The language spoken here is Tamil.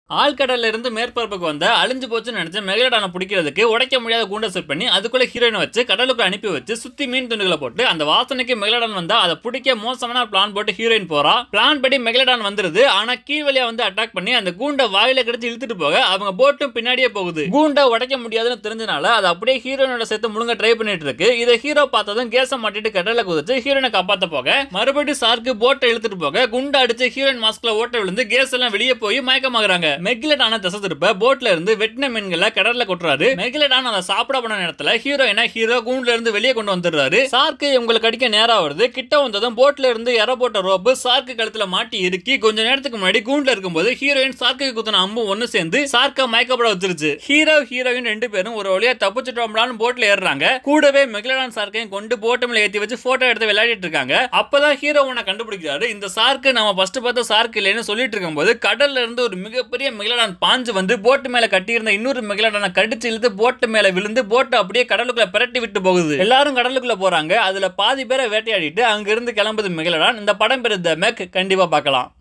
ஆழ்கடல்ல இருந்து மேற்பரப்புக்கு வந்த அழிஞ்சு போச்சுன்னு நினைச்ச மெகலடானை பிடிக்கிறதுக்கு உடைக்க முடியாத கூண்டை செட் பண்ணி அதுக்குள்ள ஹீரோயினை வச்சு கடலுக்கு அனுப்பி வச்சு சுத்தி மீன் துண்டுகளை போட்டு அந்த வாசனைக்கு மெகலடான் வந்தா அதை பிடிக்க மோசமான பிளான் போட்டு ஹீரோயின் போறா பிளான் படி மெகலடான் வந்துருது ஆனா கீழ் வழியா வந்து அட்டாக் பண்ணி அந்த கூண்டை வாயில கிடைச்சு இழுத்துட்டு போக அவங்க போட்டும் பின்னாடியே போகுது கூண்டை உடைக்க முடியாதுன்னு தெரிஞ்சனால அதை அப்படியே ஹீரோயினோட சேர்த்து முழுங்க ட்ரை பண்ணிட்டு இருக்கு இதை ஹீரோ பார்த்ததும் கேச மாட்டிட்டு கடல்ல குதிச்சு ஹீரோயினை காப்பாத்த போக மறுபடியும் சார்க்கு போட்டை இழுத்துட்டு போக குண்டை அடிச்சு ஹீரோயின் மாஸ்க்ல ஓட்ட விழுந்து கேஸ் எல்லாம் வெளியே போய் மயக்கமாகறாங்க மெகிலடான திசை திருப்ப போட்ல இருந்து வெட்டின மீன்களை கடல்ல கொட்டுறாரு மெகிலடான் அதை சாப்பிட போன நேரத்துல ஹீரோயினா ஹீரோ கூண்டுல இருந்து வெளியே கொண்டு வந்துடுறாரு சார்க்கு இவங்களுக்கு அடிக்க நேரம் வருது கிட்ட வந்ததும் போட்ல இருந்து இற போட்ட ரோப்பு சார்க்கு கழுத்துல மாட்டி இறுக்கி கொஞ்ச நேரத்துக்கு முன்னாடி கூண்டுல இருக்கும்போது ஹீரோயின் சார்க்கு குத்துன அம்பு ஒண்ணு சேர்ந்து சார்க்க மயக்கப்பட வச்சிருச்சு ஹீரோ ஹீரோயின் ரெண்டு பேரும் ஒரு வழியா தப்பிச்சுட்டோம்லான்னு போட்ல ஏறுறாங்க கூடவே மெகிலடான் சார்க்கையும் கொண்டு போட்டு மேல ஏத்தி வச்சு போட்டோ எடுத்து விளையாடிட்டு இருக்காங்க அப்பதான் ஹீரோ உன்னை கண்டுபிடிக்கிறாரு இந்த சார்க்கு நம்ம ஃபர்ஸ்ட் பார்த்த சார்க்கு இல்லைன்னு சொல்லிட்டு இருக்கும்போது கடல்ல இருந்து ஒரு மிகப்பெரிய மெகிலடான் பாஞ்சு வந்து போட்டு மேல கட்டியிருந்த இன்னொரு மெகிலடானை கடிச்சு இழுத்து போட்டு மேல விழுந்து போட்டு அப்படியே கடலுக்குள்ள பிரட்டி விட்டு போகுது எல்லாரும் கடலுக்குள்ள போறாங்க அதுல பாதி பேரை வேட்டையாடிட்டு அங்க இருந்து கிளம்புது மெகிலடான் இந்த படம் பெரு த மெக் கண்டிப்பா பார்க்கலாம்